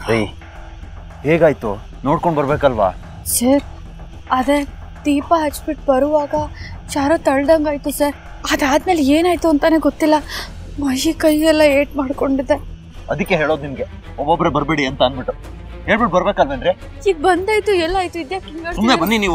ರೀ ಹೇಗಾಯ್ತು ನೋಡ್ಕೊಂಡು ಬರ್ಬೇಕಲ್ವಾ ಸರ್ ಅದೇ ದೀಪ ಹಚ್ಬಿಟ್ಟು ಬರುವಾಗ ಚಾರ ತಳ್ದಂಗಾಯ್ತು ಸರ್ ಅದಾದ್ಮೇಲೆ ಏನಾಯ್ತು ಅಂತಾನೆ ಗೊತ್ತಿಲ್ಲ ಮೈ ಕೈಯೆಲ್ಲ ಏಟ್ ಮಾಡ್ಕೊಂಡಿದ್ದೆ ಅದಕ್ಕೆ ಹೇಳೋದು ನಿಮ್ಗೆ ಒಬ್ಬೊಬ್ರೆ ಬರ್ಬೇಡಿ ಅಂತ ಅಂದ್ಬಿಟ್ಟು ಹೇಳ್ಬಿಟ್ಟು ಬರ್ಬೇಕಲ್ವೇನ್ರಿ ಈಗ ಬಂದಾಯ್ತು ಎಲ್ಲ ಆಯ್ತು ಇದ್ಯಾಕೆ ಹಿಂಗ್ ಸುಮ್ಮನೆ ಆಡ್ತಿದ್ದೀರ? ಬನ್ನಿ ನೀವು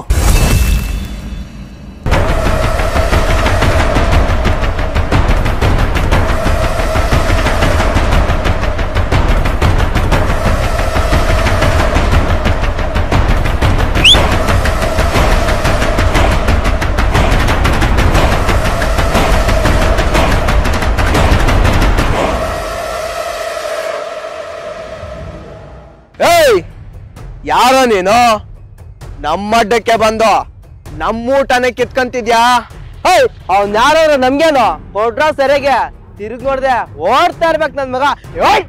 ಏಯ್ ಯಾರೋ ನೀನು ನಮ್ಮಡ್ಡಕ್ಕೆ ಬಂದು ನಮ್ಮೂಟನೆ ಕಿತ್ಕಂತಿದ್ಯಾ ಹೇಯ್ ಅವ್ನ್ ಯಾರು ನಮ್ಗೇನು ಕೊಟ್ರ ಸರಿಯಾಗೆ ತಿರುಗ್ ನೋಡ್ದೆ ಓಡ್ತಾ ಇರ್ಬೇಕು ನನ್ ಮಗ ಏಯ್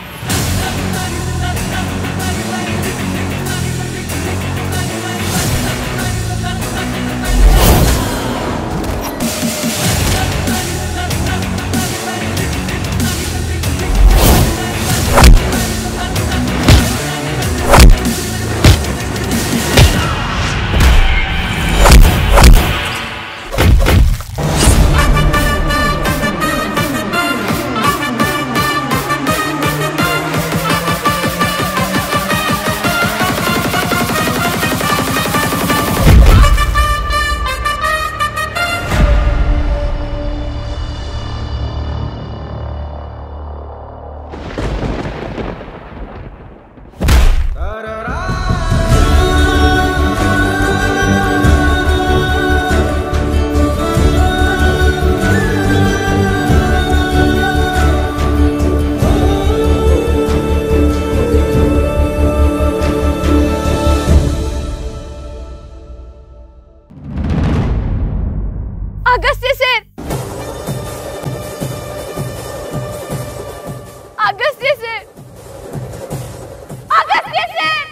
Agastya sir Agastya sir Agastya sir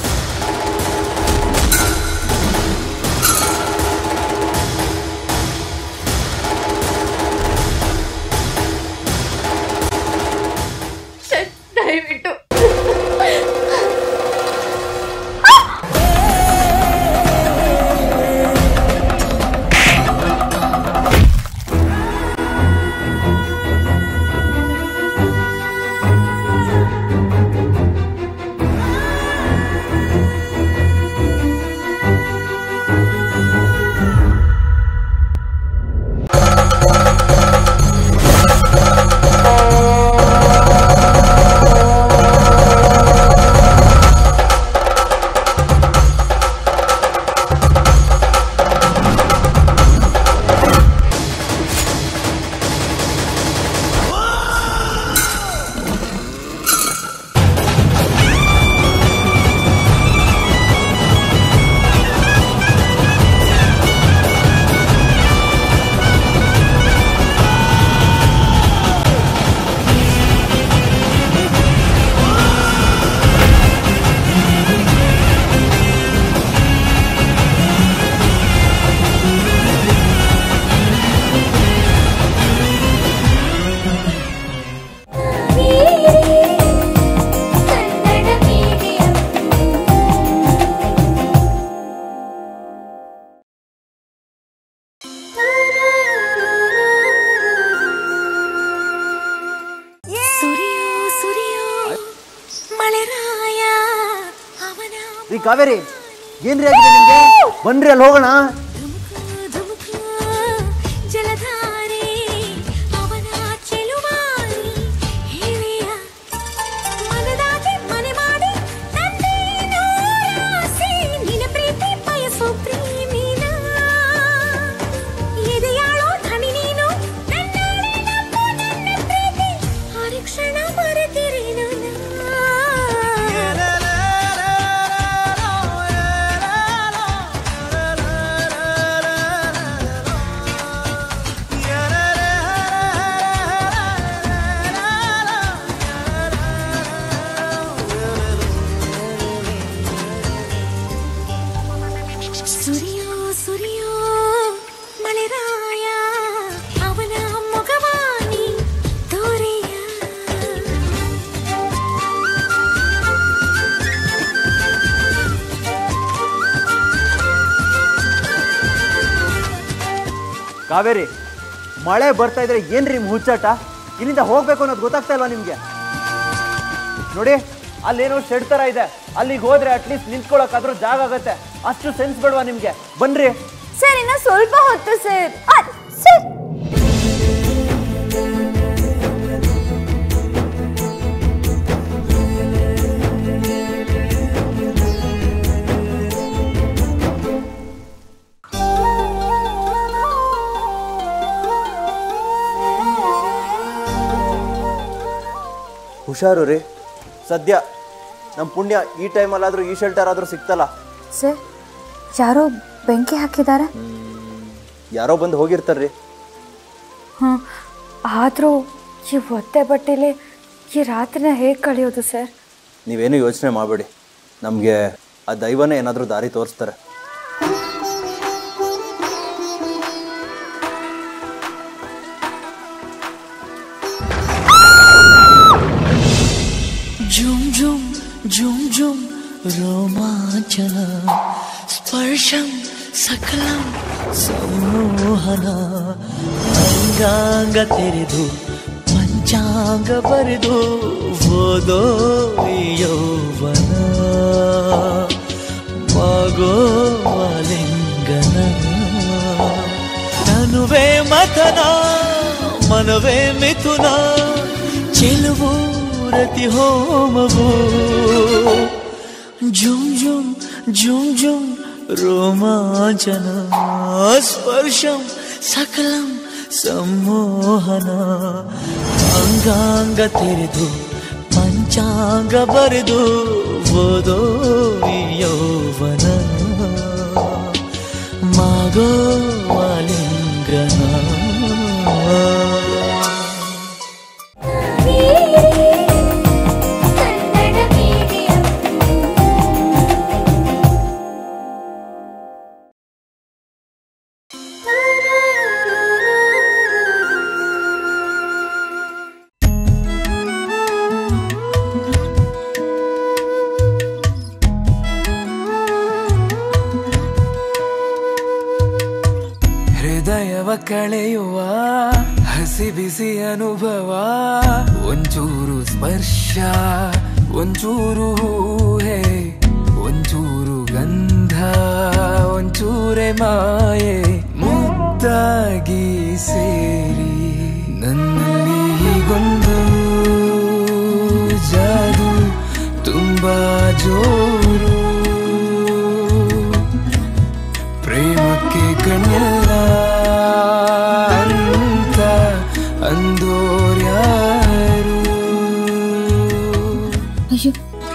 sir ದಯವಿಟ್ಟು ಕನ್ನಡ ಮೀಡಿಯಂ ಸುರಿಯೋ ಸುರಿಯೋ ಮಳೆರಾಯ ಅವನ ರೀ ಕಾವೇರಿ ಏನ್ರಿ ಆಗಿದೆ ನಿಮ್ಗೆ ಬನ್ರಿ ಅಲ್ಲಿ ಹೋಗೋಣ ಧುಮುಕು ಧುಮುಕು ಜಲಧಾರೆ ಅವನ ಚೆಲುವಾರಿ ಹೇಳಿಯ ಮನದಾಗೆ ಮನೆ ಮಾಡಿ ತಂದೆ ನೂರಾಸೆ ನಿನ್ನ ಪ್ರೀತಿ ಬಯಸೋ ಪ್ರೇಮಿನ ಎದೆಯಾಳೋ ಧನಿ ನೀನು ನನ್ನಾಳೆ ನಂಬು ನನ್ನ ಪ್ರೀತಿ ಹರಿಕ್ಷಣ ಮರೆತಿರೆ ನನ್ನ ಕಾವೇರಿ ಮಳೆ ಬರ್ತಾ ಇದ್ರೆ ಏನ್ರಿ ನಿಮ್ ಹುಚ್ಚಾಟ ಇಲ್ಲಿಂದ ಹೋಗ್ಬೇಕು ಅನ್ನೋದು ಗೊತ್ತಾಗ್ತಾ ಇಲ್ವಾ ನಿಮ್ಗೆ ನೋಡಿ ಅಲ್ಲೇನೋ ಶೆಡ್ ತರ ಇದೆ ಅಲ್ಲಿಗೆ ಹೋದ್ರೆ ಅಟ್ಲೀಸ್ಟ್ ನಿಂತ್ಕೊಳಕ್ಕಾದ್ರೂ ಜಾಗ ಆಗತ್ತೆ ಅಷ್ಟು ಸೆನ್ಸ್ ಬೇಡವಾ ನಿಮ್ಗೆ ಬನ್ರಿ ಸರ್ ಇನ್ನ ಸ್ವಲ್ಪ ಹೊತ್ತು ಸರ್ ಸರ್ ಹುಷಾರು ರೀ ಸದ್ಯ ನಮ್ಮ ಪುಣ್ಯ ಈ ಟೈಮಲ್ಲಾದ್ರೂ ಈ ಶೆಲ್ಟರ್ ಆದ್ರೂ ಸಿಕ್ತಲ್ಲ ಸರ್ ಯಾರೋ ಬೆಂಕಿ ಹಾಕಿದ್ದಾರೆ ಯಾರೋ ಬಂದು ಹೋಗಿರ್ತಾರ್ರಿ ಹಾಂ ಆದರೂ ಈ ಒತ್ತೆ ಬಟ್ಟೆಲಿ ಈ ರಾತ್ರಿನ ಹೇಗೆ ಕಳೆಯೋದು ಸರ್ ನೀವೇನು ಯೋಚನೆ ಮಾಡಬೇಡಿ ನಮಗೆ ಆ ದೈವನೇ ಏನಾದರೂ ದಾರಿ ತೋರಿಸ್ತಾರೆ झुम झुम झुम झुम रोमाञ्चन स्पर्शं सकलं ಸಂಮೋಹನ ಅಂಗಾಂಗ ತೆರೆದು ಪಂಚಾಂಗ ಬರೆದು ಓದೋ ಈ ಯೌವನ ಮಗೋ ಲಿಂಗನ ತನುವೆ ಮಥನ ಮನವೇ ಮಿಥುನ ಚೆಲುವು ರತಿ ಹೋಮವು ಜುಮ್ ಜುಮ್ ಜುಮ್ ಜುಮ್ ರೋಮಾಂಚನ ಸ್ಪರ್ಶಂ ಸಕಲಂ ಸಂಮೋಹನ ಅಂಗಾಂಗ ತೆರೆದು ಪಂಚಾಂಗ ಬರೆದು ಓದೋ ಈ ಯೌವನ ಮಾಗೋ ವಾಲಿಂಗನ ಕನ್ನಡ ಮೀಡಿಯಂ ಹೃದಯವ ಕಳೆಯುವ ಹಸಿ ಬಿಸಿ ಅನುಭವ ಒಂಚೂರು ಸ್ಪರ್ಶ ಒಂಚೂರು ಹೂಹೆ ಒಂಚೂರು ಗಂಧ ಒಂಚೂರೆ ಮಾಯೆ ಮುದ್ದಾಗಿ ಸೇರಿ ನನ್ನಲ್ಲಿ ಹೀಗೊಂದು ಜಾದು ತುಂಬಾ ಜೋರು ಪ್ರೇಮಕ್ಕೆ ಕಣ್ಣಿಲ್ಲ ಅಂತ ಅಂದೋರ್ಯಾರು ಅಯ್ಯೋ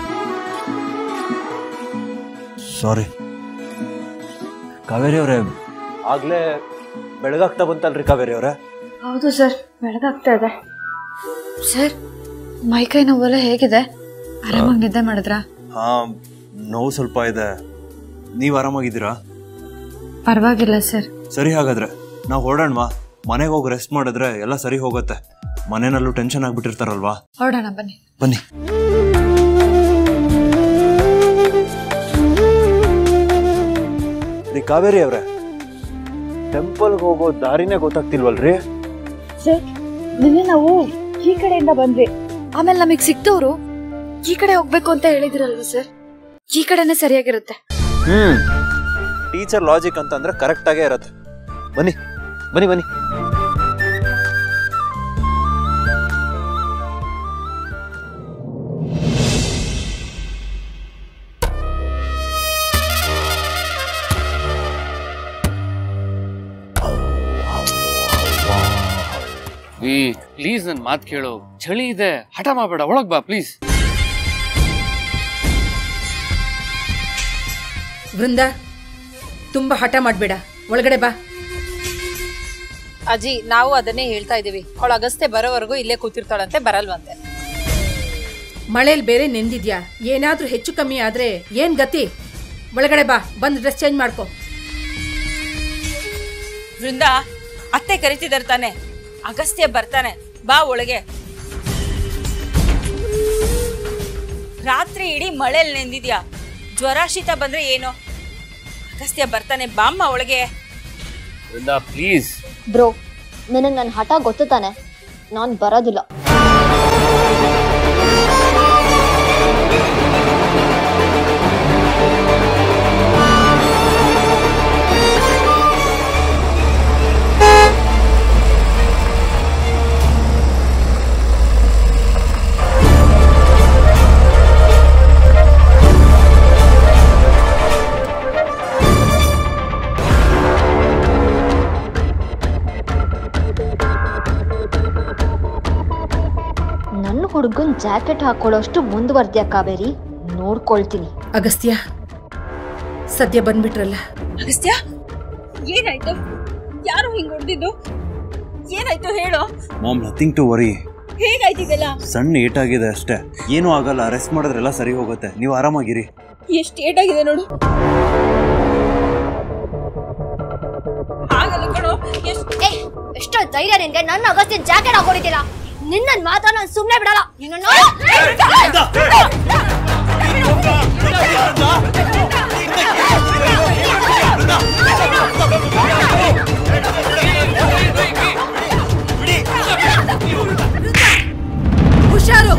ಸಾರಿ ಕಾವೇರಿ ಅವರೇ ಆಗಲೇ ಬೆಳಗಾಗ್ತಾ ಬಂತಲ್ರಿ ಕಾವೇರಿ ಅವರೇ ಹೌದು ಸರ್ ಬೆಳಗಾಗ್ತಾ ಇದೆ ಸರ್ ಮೈಕೈ ನೋವೆಲ್ಲ ಹೇಗಿದೆ ಆರಾಮಾಗಿ ನಿದ್ದೆ ಮಾಡಿದ್ರಾ ಹಾಂ ನೋವು ಸ್ವಲ್ಪ ಇದೆ ನೀವು ಆರಾಮಾಗಿದ್ದೀರಾ ಪರವಾಗಿಲ್ಲ ಸರ್ ಸರಿ ಹಾಗಾದ್ರೆ ನಾವು ಹೊರಡೋಣವಾ ಮನೆಗೆ ಹೋಗಿ ರೆಸ್ಟ್ ಮಾಡಿದ್ರೆ ಎಲ್ಲ ಸರಿ ಹೋಗುತ್ತೆ ಮನೆಯಲ್ಲೂ ಟೆನ್ಷನ್ ಆಗ್ಬಿಟ್ಟಿರ್ತಾರಲ್ವಾ ಹೊರಡೋಣ ಬನ್ನಿ ಬನ್ನಿ ರೀ ಕಾವೇರಿ ಅವರೇ ಟೆಂಪಲ್ಗೆ ಹೋಗೋ ದಾರಿನೇ ಗೊತ್ತಾಗ್ತಿಲ್ವಲ್ರಿ ಸರ್ ನಿನ್ನೆ ನಾವು ಈ ಕಡೆಯಿಂದ ಬಂದ್ವಿ ಆಮೇಲೆ ನಮಗೆ ಸಿಕ್ತವ್ರು ಈ ಕಡೆ ಹೋಗ್ಬೇಕು ಅಂತ ಹೇಳಿದಿರಲ್ವಾ ಸರ್ ಈ ಕಡೆನೇ ಸರಿಯಾಗಿರುತ್ತೆ ಹ್ಮ್ ಟೀಚರ್ ಲಾಜಿಕ್ ಅಂತಂದ್ರೆ ಕರೆಕ್ಟ್ ಆಗೇ ಇರತ್ತೆ ಬನ್ನಿ ಬನ್ನಿ ಬನ್ನಿ ಈ ಪ್ಲೀಸ್ ನನ್ ಮಾತ್ ಕೇಳು ಚಳಿ ಇದೆ ಹಠ ಮಾಡಬೇಡ ಒಳಗ್ ಬಾ ಪ್ಲೀಸ್ ವೃಂದ ತುಂಬಾ ಹಠ ಮಾಡ್ಬೇಡ ಒಳಗಡೆ ಬಾ ಅಜ್ಜಿ ನಾವು ಅದನ್ನೇ ಹೇಳ್ತಾ ಇದೀವಿ ಅವಳ ಅಗಸ್ತ್ಯ ಬರೋವರೆಗೂ ಇಲ್ಲೇ ಕೂತಿರ್ತಾಳಂತೆ ಬರಲ್ವಂತೆ ಮಳೇಲಿ ಬೇರೆ ನೆಂದಿದ್ಯಾ ಏನಾದ್ರೂ ಹೆಚ್ಚು ಕಮ್ಮಿ ಆದ್ರೆ ಏನ್ ಗತಿ ಒಳಗಡೆ ಬಾ ಬಂದ್ ಡ್ರೆಸ್ ಚೇಂಜ್ ಮಾಡ್ಕೊ ವೃಂದ ಅತ್ತೆ ಕರಿತಿದಾರೆ ತಾನೆ ಅಗಸ್ತ್ಯ ಬರ್ತಾನೆ ಬಾ ಒಳಗೆ ರಾತ್ರಿ ಇಡೀ ಮಳೆಲ್ ನೆಂದಿದ್ಯಾ ಜ್ವರ ಶೀತ ಬಂದ್ರೆ ಏನು ಅಗಸ್ತ್ಯ ಬರ್ತಾನೆ ಬಾಮ್ಮ ಒಳಗೆ ವೃಂದಾ ಪ್ಲೀಸ್ ಬ್ರೋ ನನಗೆ ನನ್ನ ಹಠ ಗೊತ್ತು ತಾನೆ ನಾನು ಬರೋದಿಲ್ಲ ನನ್ನ ಹುಡುಗನ್ ಜಾಕೆಟ್ ಹಾಕೊಳ್ಳೋಷ್ಟು ಮುಂದುವರ್ದ್ಯಾ ಕಾವೇರಿ ನೋಡ್ಕೊಳ್ತೀನಿ ಅಗಸ್ತ್ಯ ಸದ್ಯ ಬಂದ್ಬಿಟ್ರಲ್ಲ ಅಗಸ್ತ್ಯ ಏನಾಯ್ತು ಯಾರು ಹಿಂಗ್ ಹೊಡೆದಿದ್ದು ಏನಾಯ್ತು ಹೇಳು ಮಾಮ್ ನಥಿಂಗ್ ಟು ವರಿ ಹೇಗಾಯ್ತಿದೆಲ್ಲ ಸಣ್ಣ ಏಟಾಗಿದೆ ಅಷ್ಟೇ ಏನೂ ಆಗಲ್ಲ ರೆಸ್ಟ್ ಮಾಡಿದ್ರೆಲ್ಲ ಸರಿ ಹೋಗುತ್ತೆ ನೀವು ಆರಾಮಾಗಿರಿ ಎಷ್ಟು ಏಟಾಗಿದೆ ನೋಡು ಆಗಲ್ಲ ಕಣೋ ಎಷ್ಟು ಎಷ್ಟೋ ಧೈರ್ಯ ನಿನ್ಗೆ ನನ್ನ ಅಗಸ್ತ್ಯ ಜಾಕೆಟ್ ಹಾಕೊಂಡಿದ್ದೀರಾ ನಿನ್ನ ಮಾತ್ರ ನಾನು ಸುಮ್ಮನೆ ಬಿಡಲ್ಲ ನಿನ್ನನ್ನು ಹುಷಾರು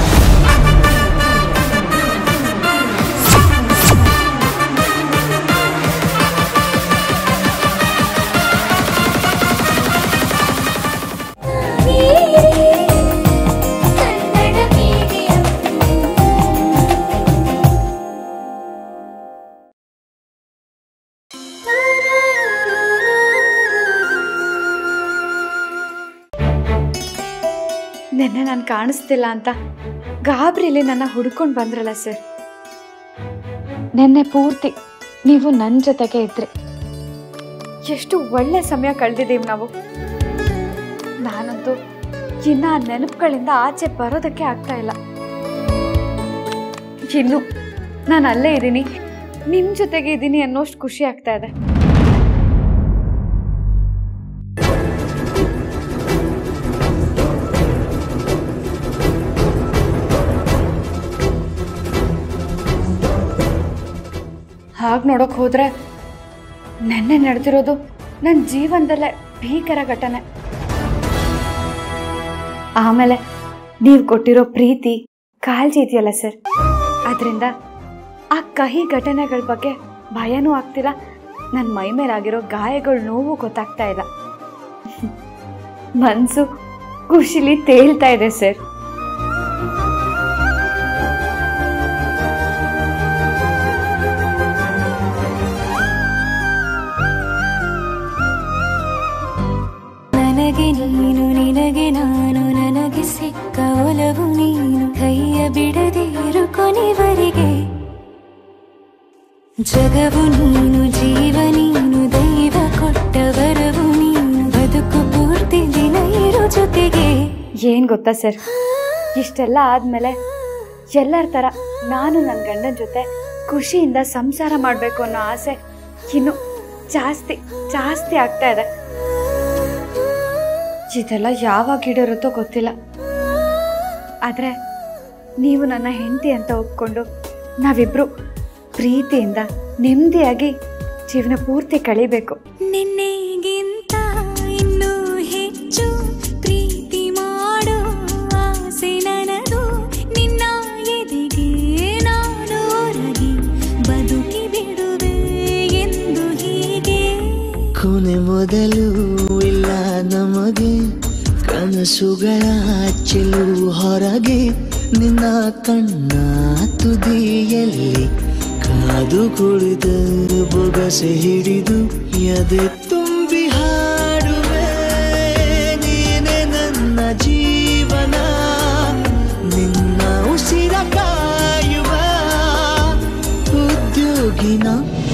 ನಿನ್ನೆ ನಾನು ಕಾಣಿಸ್ತಿಲ್ಲ ಅಂತ ಗಾಬರಿಲಿ ನನ್ನ ಹುಡ್ಕೊಂಡು ಬಂದ್ರಲ್ಲ ಸರ್ ನಿನ್ನೆ ಪೂರ್ತಿ ನೀವು ನನ್ನ ಜೊತೆಗೆ ಇದ್ರಿ ಎಷ್ಟು ಒಳ್ಳೆ ಸಮಯ ಕಳೆದಿದ್ದೀವಿ ನಾವು ನಾನಂತೂ ಇನ್ನ ಆ ನೆನಪುಗಳಿಂದ ಆಚೆ ಬರೋದಕ್ಕೆ ಆಗ್ತಾ ಇಲ್ಲ ಇನ್ನು ನಾನು ಅಲ್ಲೇ ಇದ್ದೀನಿ ನಿಮ್ಮ ಜೊತೆಗೆ ಇದ್ದೀನಿ ಅನ್ನೋಷ್ಟು ಖುಷಿ ಆಗ್ತಾ ಇದೆ ಹಾಗೆ ನೋಡೋಕೆ ಹೋದ್ರೆ ನೆನ್ನೆ ನಡೆದಿರೋದು ನನ್ನ ಜೀವನದಲ್ಲೇ ಭೀಕರ ಘಟನೆ ಆಮೇಲೆ ನೀವು ಕೊಟ್ಟಿರೋ ಪ್ರೀತಿ ಕಾಳಜಿ ಇದೆಯಲ್ಲ ಸರ್ ಅದರಿಂದ ಆ ಕಹಿ ಘಟನೆಗಳ ಬಗ್ಗೆ ಭಯನೂ ಆಗ್ತಿಲ್ಲ ನನ್ನ ಮೈ ಮೇಲಾಗಿರೋ ಗಾಯಗಳ ನೋವು ಗೊತ್ತಾಗ್ತಾ ಇಲ್ಲ ಮನಸ್ಸು ಖುಷಿಲಿ ತೇಲ್ತಾ ಇದೆ ಸರ್ ನನಗೆ ನೀನು ನಿನಗೆ ನಾನು ನನಗೆ ಸಿಕ್ಕ ಒಲವು ನೀನು ಕೈಯ ಬಿಡದೆ ಇರು ಕೊನೆವರೆಗೆ ಜಗವು ನೀನು ಜೀವ ನೀನು ದೈವ ಕೊಟ್ಟ ವರವು ನೀನು ಬದುಕು ಪೂರ್ತಿ ದಿನ ಇರು ಜೊತೆಗೆ ಏನು ಗೊತ್ತಾ ಸರ್ ಇಷ್ಟೆಲ್ಲ ಆದಮೇಲೆ ಎಲ್ಲರ ಥರ ನಾನು ನನ್ನ ಗಂಡನ ಜೊತೆ ಖುಷಿಯಿಂದ ಸಂಸಾರ ಮಾಡಬೇಕು ಅನ್ನೋ ಆಸೆ ಇನ್ನು ಜಾಸ್ತಿ ಜಾಸ್ತಿ ಆಗ್ತಾ ಇದೆ ಇದೆಲ್ಲ ಯಾವಾಗ ಈಡೇರುತ್ತೋ ಗೊತ್ತಿಲ್ಲ ಆದರೆ ನೀವು ನನ್ನ ಹೆಂಡತಿ ಅಂತ ಒಪ್ಕೊಂಡು ನಾವಿಬ್ರು ಪ್ರೀತಿಯಿಂದ ನೆಮ್ಮದಿಯಾಗಿ ಜೀವನ ಪೂರ್ತಿ ಕಳಿಬೇಕು ನಿನ್ನೆಗಿಂತ ಇನ್ನೂ ಹೆಚ್ಚು ಪ್ರೀತಿ ಮಾಡೋ ಆಸೆ ನನದು ನಿನ್ನ ಎದೆಗೆ ನಾನು ಒರಗಿ ಬದುಕಿ ಬಿಡುವೆ ಎಂದು ಹೀಗೆ ಕೊನೆ ಮೊದಲು ಇಲ್ಲ ನಮಗೆ ಕನಸುಗಳ ಚೆಲುವು ಹೊರಗೆ ನಿನ್ನ ಕಣ್ಣ ತುದಿಯಲ್ಲಿ ಕಾದು ಕುಳಿತ ಬೊಗಸೆ ಹಿಡಿದು ಎದೆ ತುಂಬಿ ಹಾಡುವೆ ನೀನೆ ನನ್ನ ಜೀವನ ನಿನ್ನ ಉಸಿರ ಕಾಯುವ ಉದ್ಯೋಗಿನ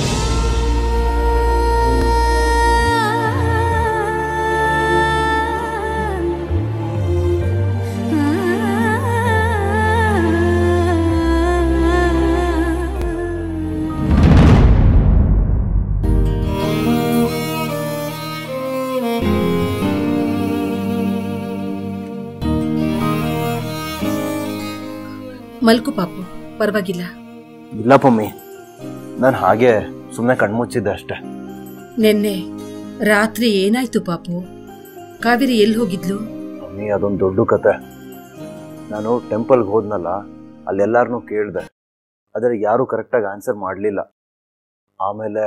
ಮಲ್ಕು ಪಾಪು ಪರವಾಗಿಲ್ಲ ಇಲ್ಲ ಪಮ್ಮಿ ನಾನು ಹಾಗೆ ಸುಮ್ಮನೆ ಕಣ್ಮುಚ್ಚಿದ್ದೆ ಅಷ್ಟೇ ನಿನ್ನೆ ರಾತ್ರಿ ಏನಾಯ್ತು ಪಾಪು ಕಾವೇರಿ ಎಲ್ಲಿ ಹೋಗಿದ್ಲು ಮಮ್ಮಿ ಅದೊಂದು ದೊಡ್ಡ ಕತೆ ನಾನು ಟೆಂಪಲ್ಗೆ ಹೋದ್ನಲ್ಲ ಅಲ್ಲೆಲ್ಲಾರನ್ನೂ ಕೇಳಿದೆ ಆದರೆ ಯಾರೂ ಕರೆಕ್ಟಾಗಿ ಆನ್ಸರ್ ಮಾಡಲಿಲ್ಲ ಆಮೇಲೆ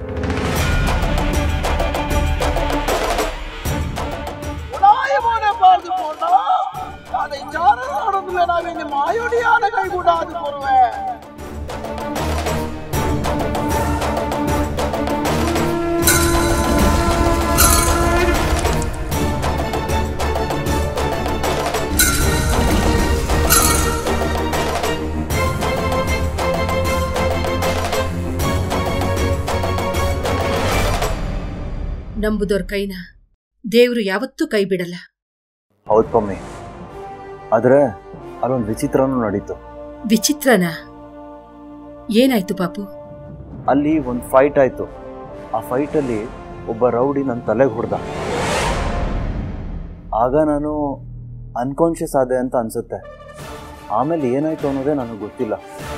ನಂಬುದೋರ್ ಕೈನ ದೇವ್ರು ಯಾವತ್ತೂ ಕೈ ಬಿಡಲ್ಲ ಹೌದು ಮಮ್ಮಿ ಆದರೆ ಅಲ್ಲೊಂದು ವಿಚಿತ್ರನೂ ನಡೀತು ವಿಚಿತ್ರನ ಏನಾಯ್ತು ಪಾಪು ಅಲ್ಲಿ ಒಂದು ಫೈಟ್ ಆಯಿತು ಆ ಫೈಟಲ್ಲಿ ಒಬ್ಬ ರೌಡಿ ನನ್ನ ತಲೆಗೆ ಹೊಡೆದ ಆಗ ನಾನು ಅನ್ಕಾನ್ಷಿಯಸ್ ಆದೆ ಅಂತ ಅನ್ಸುತ್ತೆ ಆಮೇಲೆ ಏನಾಯ್ತು ಅನ್ನೋದೇ ನನಗೆ ಗೊತ್ತಿಲ್ಲ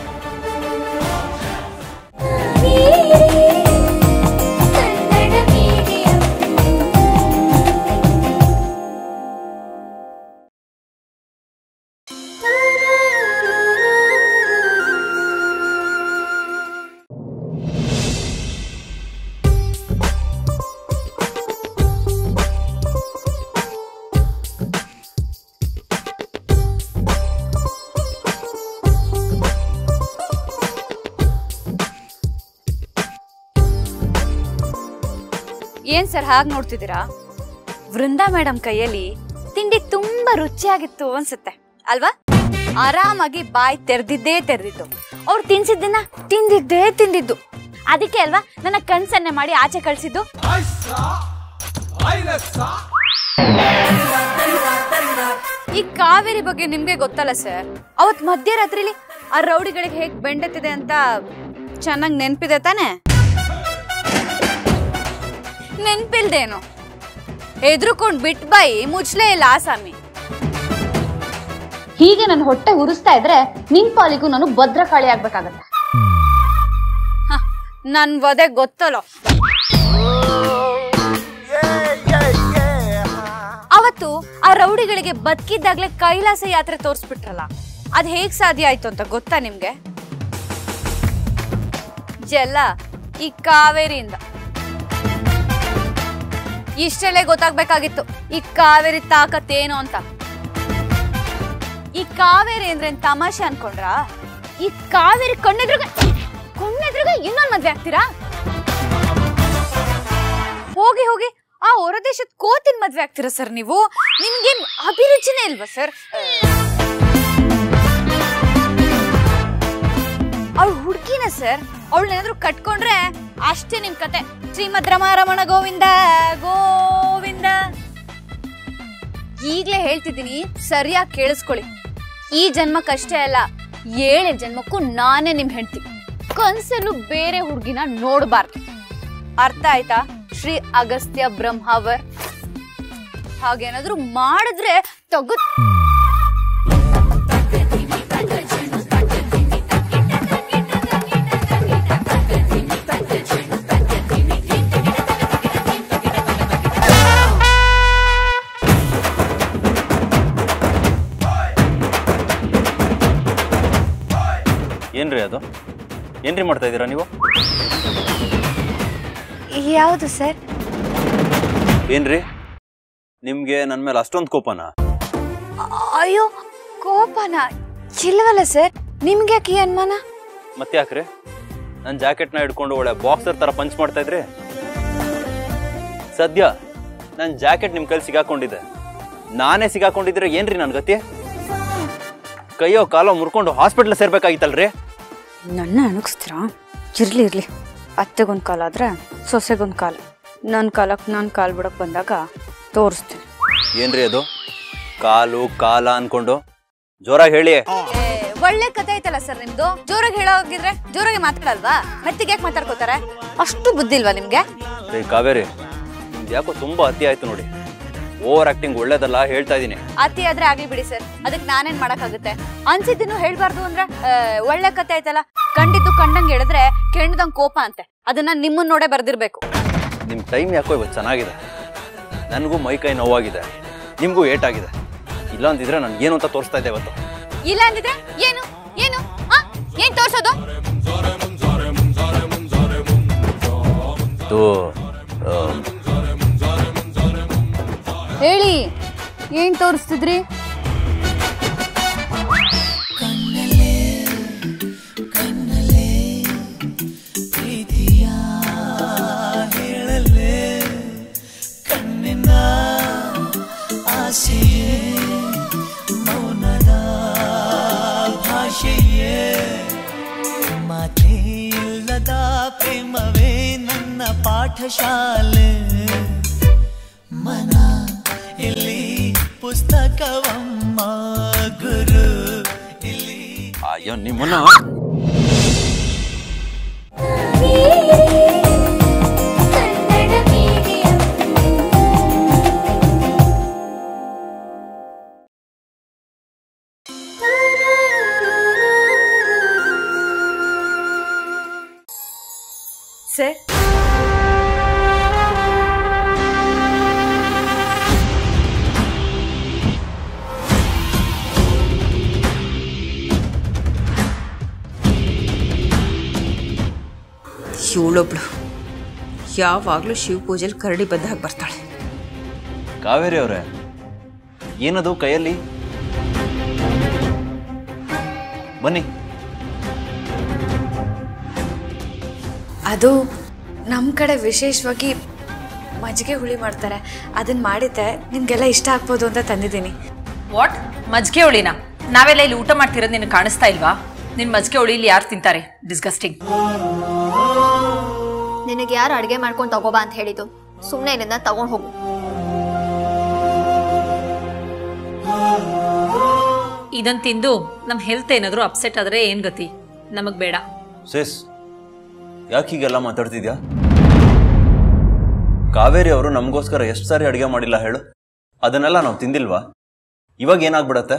ಏನ್ ಸರ್ ಹಾಗೆ ನೋಡ್ತಿದ್ದೀರಾ ವೃಂದಾ ಮೇಡಮ್ ಕೈಯಲ್ಲಿ ತಿಂಡಿ ತುಂಬಾ ರುಚಿಯಾಗಿತ್ತು ಅನ್ಸುತ್ತೆ ಅಲ್ವಾ ಆರಾಮಾಗಿ ಬಾಯಿ ತೆರೆದಿದ್ದೇ ತೆರೆದಿದ್ದು ಅವ್ರು ತಿನ್ಸಿದ್ದನ್ನ ತಿಂದಿದ್ದೇ ತಿಂದಿದ್ದು ಅದಕ್ಕೆ ಅಲ್ವಾ ನನ್ನ ಕನ್ಸನ್ನೆ ಮಾಡಿ ಆಚೆ ಕಳ್ಸಿದ್ದು ಈ ಕಾವೇರಿ ಬಗ್ಗೆ ನಿಮ್ಗೆ ಗೊತ್ತಲ್ಲ ಸರ್ ಅವತ್ ಮಧ್ಯರಾತ್ರಿಲಿ ಆ ರೌಡಿಗಳಿಗೆ ಹೇಗ್ ಬೆಂಡೆತ್ತಿದೆ ಅಂತ ಚೆನ್ನಾಗಿ ನೆನ್ಪಿದೆ ತಾನೆ ನೆನ್ಪಿಲ್ದೇನು ಹೆದ್ರುಕೊಂಡ್ ಬಿಟ್ ಬಾಯಿ ಮುಚ್ಲೇ ಇಲ್ಲ ಆಸಾಮಿ ಹೀಗೆ ನನ್ನ ಹೊಟ್ಟೆ ಉರಿಸ್ತಾ ಇದ್ರೆ ನಿನ್ ಪಾಲಿಗೂ ನಾನು ಭದ್ರಕಾಳಿ ಆಗ್ಬೇಕಾಗತ್ತೆ ನನ್ ವಧೆ ಗೊತ್ತಲ್ಲ ಅವತ್ತು ಆ ರೌಡಿಗಳಿಗೆ ಬದುಕಿದ್ದಾಗ್ಲೇ ಕೈಲಾಸ ಯಾತ್ರೆ ತೋರಿಸ್ಬಿಟ್ರಲ್ಲ ಅದ್ ಹೇಗ್ ಸಾಧ್ಯ ಆಯ್ತು ಅಂತ ಗೊತ್ತಾ ನಿಮ್ಗೆ ಜಲ್ಲ ಈ ಕಾವೇರಿಯಿಂದ ಇಷ್ಟೆಲ್ಲೇ ಗೊತ್ತಾಗ್ಬೇಕಾಗಿತ್ತು ಈ ಕಾವೇರಿ ತಾಕತ್ತೇನು ಅಂತ ಈ ಕಾವೇರಿ ಅಂದ್ರೆ ಏನ್ ತಮಾಷೆ ಅನ್ಕೊಂಡ್ರಾ ಈ ಕಾವೇರಿ ಕಣ್ಣೆದ್ರುಗ ಕಣ್ಣೆದ್ರುಗ ಇನ್ನೊಂದ್ ಮದ್ವೆ ಆಗ್ತೀರಾ ಹೋಗಿ ಹೋಗಿ ಆ ಹೊರ ದೇಶದ ಕೋತಿನ ಮದ್ವೆ ಆಗ್ತೀರಾ ಸರ್ ನೀವು ನಿಮ್ಗೇನ್ ಅಭಿರುಚಿನೇ ಇಲ್ವಾ ಸರ್ ಅವಳು ಹುಡುಗಿನ ಸರ್ ಅವಳನ್ನೇನಾದ್ರೂ ಕಟ್ಕೊಂಡ್ರೆ ಅಷ್ಟೇ ನಿಮ್ ಕತೆ ಶ್ರೀಮದ್ ರಮಾರಮಣ ಗೋವಿಂದ ಗೋವಿಂದ ಈಗ್ಲೇ ಹೇಳ್ತಿದ್ದೀನಿ ಸರಿಯಾಗಿ ಕೇಳಿಸ್ಕೊಳ್ಳಿ ಈ ಜನ್ಮಕ್ಕಷ್ಟೇ ಅಲ್ಲ ಏಳೆ ಜನ್ಮಕ್ಕೂ ನಾನೇ ನಿಮ್ ಹೆಂಡ್ತಿ ಕನ್ಸಲ್ಲೂ ಬೇರೆ ಹುಡುಗಿನ ನೋಡಬಾರ್ದು ಅರ್ಥ ಆಯ್ತಾ ಶ್ರೀ ಅಗಸ್ತ್ಯ ಬ್ರಹ್ಮಾವರ್ ಹಾಗೇನಾದ್ರೂ ಮಾಡಿದ್ರೆ ತಗೋ ಏನ್ರಿ ಅದು ಏನ್ರಿ ಮಾಡ್ತಾ ಇದ್ದೀರಾ ನೀವು ಯಾವುದು ಸರ್ ಏನ್ರಿ ನಿಮ್ಗೆ ನನ್ನ ಮೇಲೆ ಅಷ್ಟೊಂದು ಕೋಪನಾ ಅಯ್ಯೋ ಕೋಪನ ಇಲ್ವಲ್ಲ ಸರ್ ನಿಮ್ಗೆ ಯಾಕೆ ಈ ಅನುಮಾನ ಮತ್ತೆ ಯಾಕ್ರಿ ನನ್ನ ಜಾಕೆಟ್ನ ಹಿಡ್ಕೊಂಡು ಒಳ್ಳೆ ಬಾಕ್ಸರ್ ತರ ಪಂಚ್ ಮಾಡ್ತಾ ಇದ್ರಿ ಸದ್ಯ ನನ್ನ ಜಾಕೆಟ್ ನಿಮ್ಮ ಕೈಲಿ ಸಿಗಾಕೊಂಡಿದೆ ನಾನೇ ಸಿಗಾಕೊಂಡಿದ್ರೆ ಏನ್ರಿ ನನ್ನ ಗತಿ ಕೈಯೋ ಕಾಲೋ ಮುರ್ಕೊಂಡು ಹಾಸ್ಪಿಟ್ಲ್ ಸೇರ್ಬೇಕಾಗಿತ್ತಲ್ರಿ ನನ್ನ ಅಣಗಿಸ್ತೀರಾ ಇರ್ಲಿ ಇರ್ಲಿ ಅತ್ತೆಗೊಂದು ಕಾಲ ಆದ್ರೆ ಸೊಸೆಗೊಂದು ಕಾಲ ನನ್ನ ಕಾಲಕ್ಕೆ ನಾನು ಕಾಲು ಬಿಡಕ್ಕೆ ಬಂದಾಗ ತೋರಿಸ್ತೀನಿ ಏನ್ರಿ ಅದು ಕಾಲು ಕಾಲ ಅನ್ಕೊಂಡು ಜೋರಾಗಿ ಹೇಳಿ ಒಳ್ಳೆ ಕತೆ ಐತಲ್ಲ ಸರ್ ನಿಮ್ದು ಜೋರಾಗಿ ಹೇಳೋಗಿದ್ರೆ ಜೋರಾಗಿ ಮಾತಾಡಲ್ವಾ ಮೆತ್ತಿಗೆ ಯಾಕೆ ಮಾತಾಡ್ಕೋತಾರೆ ಅಷ್ಟು ಬುದ್ಧಿ ಇಲ್ವಾ ನಿಮ್ಗೆ ರೀ ಕಾವೇರಿ ನಿಮ್ದು ಯಾಕೋ ತುಂಬಾ ಅತಿ ಆಯ್ತು ನೋಡಿ ಓವರ್ ಆಕ್ಟಿಂಗ್ ಒಳ್ಳೇದಲ್ಲ ಹೇಳ್ತಾ ಇದೀನಿ ಅತಿ ಆದ್ರೆ ಆಗ್ಲಿ ಬಿಡಿ ಸರ್ ಅದಕ್ಕೆ ನಾನೇನ್ ಮಾಡಕ್ಕಾಗುತ್ತೆ ಅನ್ಸಿದ್ದನ್ನು ಹೇಳ್ಬಾರ್ದು ಅಂದ್ರೆ ಆ, ಒಳ್ಳೆ ಕತೆ ಆಯ್ತಲ್ಲ ಕಂಡಿದ್ದು ಕಂಡಂಗ್ ಹೇಳಿದ್ರೆ ಕೆಣ್ಣದಂಗ್ ಕೋಪ ಅಂತೆ ಅದನ್ನ ನಿಮ್ಮನ್ನ ನೋಡೇ ಬರ್ದಿರ್ಬೇಕು ನಿಮ್ಮ ಟೈಮ್ ಯಾಕೋ ಇವತ್ತು ಚೆನ್ನಾಗಿದೆ ನನಗೂ ಮೈ ಕೈ ನೋವಾಗಿದೆ ನಿಮಗೂ ಏಟಾಗಿದೆ ಇಲ್ಲ ಅಂತಿದ್ರೆ ನಾನು ಏನು ಅಂತ ತೋರಿಸ್ತಾ ಇದ್ದೆ ಇವತ್ತು ಇಲ್ಲ ಅಂದಿದ್ರೆ ಏನು ಏನು ಆ? ಏನ್ ತೋರ್ಸೋದು ಇದು ಆ, ಹೇಳಿ ಏನ್ ತೋರಿಸ್ತಿದ್ರಿ ಪ್ರೀತಿಯ ಹೇಳಲೆ ಕಣ್ಣಿನ ಆಸೆಯೇ ಮೌನದ ಭಾಷೆಯೇ ಮಾತೇ ಇಲ್ಲದ ಪ್ರೇಮವೇ ನನ್ನ ಪಾಠಶಾಲೆ ಮನ ಇಲ್ಲಿ ಪುಸ್ತಕವಮ್ಮ ಗುರು ಇಲ್ಲಿ ಅಯ್ಯೋ ನಿಮ್ಮನ್ನ ಸರ್ ಇವಳೊಬ್ಳು ಯಾವಾಗಲೂ ಶಿವ ಪೂಜೆಲಿ ಕರಡಿ ಬದ್ದ ಹಾಗೆ ಬರ್ತಾಳೆ ಕಾವೇರಿ ಅವರೇ ಏನದು ಕೈಯಲ್ಲಿ ಬನ್ನಿ ಅದು ನಮ್ಮ ಕಡೆ ವಿಶೇಷವಾಗಿ ಮಜ್ಜಿಗೆ ಹುಳಿ ಮಾಡ್ತಾರೆ ಅದನ್ನ ಮಾಡಿದ್ದೆ ನಿಮಗೆಲ್ಲ ಇಷ್ಟ ಆಗ್ಬೋದು ಅಂತ ತಂದಿದ್ದೀನಿ ವಾಟ್ ಮಜ್ಜಿಗೆ ಹುಳಿನ ನಾವೆಲ್ಲ ಇಲ್ಲಿ ಊಟ ಮಾಡ್ತಿರೋದು ನಿನಗೆ ಕಾಣಿಸ್ತಾ ಇಲ್ವಾ ನಿನ್ನ ಮಜ್ಜಿಗೆ ಹುಳಿ ಇಲ್ಲಿ ಯಾರು ತಿಂತಾರೆ ಡಿಸ್ಗಸ್ಟಿಂಗ್ ನಿನಗೆ ಯಾರು ಅಡುಗೆ ಮಾಡ್ಕೊಂಡು ತಗೋಬಾ ಅಂತ ಹೇಳಿದ್ದು ಸುಮ್ಮನೆ ಇಲ್ಲಿಂದ ತಗೊಂಡು ಹೋಗು ಇದನ್ನ ತಿಂದು ನಮ್ಮ ಹೆಲ್ತ್ ಏನಾದರೂ ಅಪ್ಸೆಟ್ ಆದರೆ ಏನು ಗತಿ ನಮಗೆ ಬೇಡ ಸೇಸ್ ಯಾಕೆ ಹೀಗೆಲ್ಲ ಮಾತಾಡ್ತಿದ್ಯಾ ಕಾವೇರಿ ಅವರು ನಮಗೋಸ್ಕರ ಎಷ್ಟು ಸಾರಿ ಅಡುಗೆ ಮಾಡಿಲ್ಲ ಹೇಳು ಅದನ್ನೆಲ್ಲ ನಾವು ತಿಂದಿಲ್ವಾ ಇವಾಗ ಏನಾಗ್ಬಿಡತ್ತೆ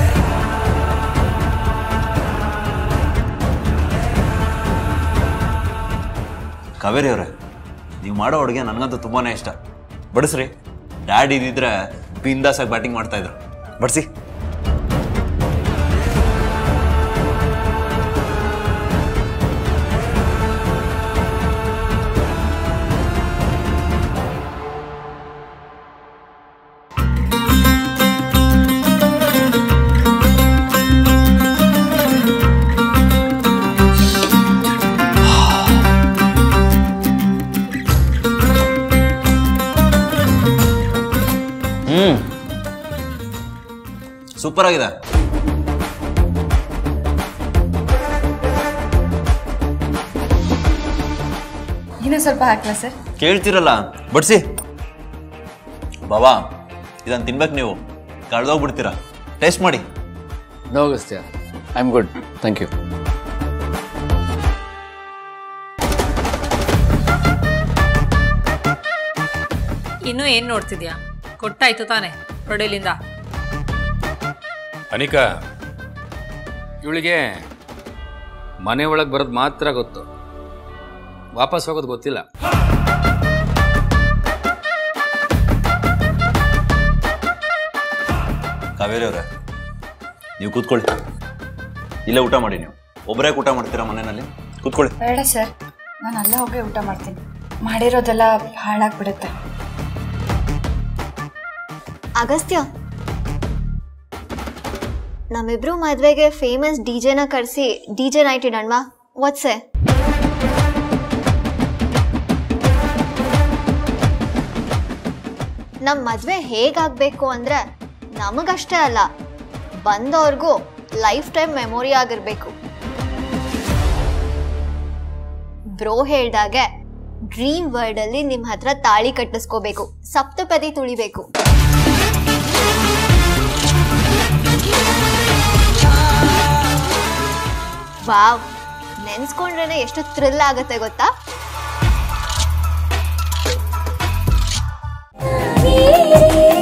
ಕಾವೇರಿ ಅವರೇ ನೀವು ಮಾಡೋ ಅಡುಗೆ ನನಗಂತೂ ತುಂಬಾನೇ ಇಷ್ಟ ಬಡಿಸ್ರಿ ಡ್ಯಾಡ್ ಇದ್ದಿದ್ರೆ ಬಿಂದಾಸಾಗಿ ಬ್ಯಾಟಿಂಗ್ ಮಾಡ್ತಾ ಇದ್ರು ಬಡಿಸಿ ಹ್ಮ್ ಸೂಪರ್ ಆಗಿದೆ ಇನ್ನೂ ಸ್ವಲ್ಪ ಹಾಕ್ಲಾ ಸರ್ ಕೇಳ್ತಿರಲ್ಲ ಬಡ್ಸಿ ಬಾಬಾ ಇದನ್ನ ತಿನ್ಬೇಕು ನೀವು ಕಳ್ದೋಗ್ಬಿಡ್ತೀರಾ ಟೇಸ್ಟ್ ಮಾಡಿ no Agastya I am good thank you ಇನ್ನೂ ಏನು ನೋಡ್ತಿದ್ಯಾ ಕೊಟ್ಟಾಯ್ತು ತಾನೆ ರೊಡೇಲಿಂದ ಅನಿಕಾ ಇವಳಿಗೆ ಮನೆ ಒಳಗೆ ಬರೋದು ಮಾತ್ರ ಗೊತ್ತು ವಾಪಸ್ ಹೋಗೋದು ಗೊತ್ತಿಲ್ಲ ಕಾವೇರಿ ಅವರೇ ನೀವು ಕೂತ್ಕೊಳ್ಳಿ ಇಲ್ಲೇ ಊಟ ಮಾಡಿ ನೀವು ಒಬ್ಬರೇ ಊಟ ಮಾಡ್ತೀರಾ ಮನೆಯಲ್ಲಿ ಕೂತ್ಕೊಳ್ಳಿ ಬೇಡ ಸರ್ ನಾನು ಅಲ್ಲೇ ಹೋಗಿ ಊಟ ಮಾಡ್ತೀನಿ ಮಾಡಿರೋದೆಲ್ಲ ಹಾಳಾಗ್ಬಿಡುತ್ತೆ ಅಗಸ್ತ್ಯ ನಮ್ಮಿಬ್ರು ಮದ್ವೆಗೆ ಫೇಮಸ್ ಡಿಜೆನ ಕರೆಸಿ ಡಿಜೆ ನೈಟ್ ಇಡಣ್ವಾ ವಾಟ್ಸೆ ನಮ್ಮ ಮದ್ವೆ ಹೇಗಾಗಬೇಕು ಅಂದ್ರೆ ನಮಗಷ್ಟೇ ಅಲ್ಲ ಬಂದವ್ರಿಗೂ ಲೈಫ್ ಟೈಮ್ ಮೆಮೊರಿ ಆಗಿರ್ಬೇಕು ಬ್ರೋ ಹೇಳ್ದಾಗೆ ಡ್ರೀಮ್ ವರ್ಲ್ಡ್ ಅಲ್ಲಿ ನಿಮ್ ಹತ್ರ ತಾಳಿ ಕಟ್ಟಿಸ್ಕೋಬೇಕು ಸಪ್ತಪದಿ ತುಳಿಬೇಕು ವಾವ್ ನೆನ್ಸ್ಕೊಂಡ್ರೇನೆ ಎಷ್ಟು ಥ್ರಿಲ್ ಆಗುತ್ತೆ ಗೊತ್ತಾ ನೀ